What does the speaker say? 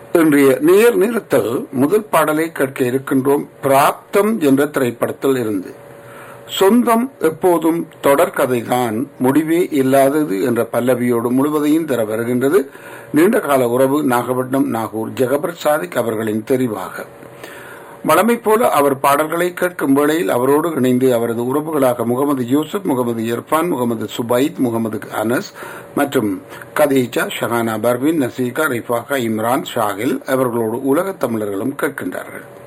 இன்றைய நேர் நிறுத்தல் முதல் பாடலை கேட்க இருக்கின்றோம் பிராப்தம் என்ற திரைப்படத்தில் இருந்து சொந்தம் எப்போதும் தொடர்கதைதான் முடிவே இல்லாதது என்ற பல்லவியோடு முழுவதையும் தர வருகின்றது நீண்டகால உறவு நாகப்பட்டினம் நாகூர் ஜெகபர் சாதிக் அவர்களின் தெரிவாக வளமை போல அவர் பாடல்களை கேட்கும் வேளையில் அவரோடு இணைந்து அவரது உறவுகளாக முகமது யூசுப் முகமது இர்பான் முகமது சுபைத் முகமது அனஸ் மற்றும் கதீஜா ஷஹானா பர்வின் நசீகா ரிஃபாகா இம்ரான் ஷாகில் அவர்களோடு உலகத் தமிழர்களும் கேட்கின்றார்கள்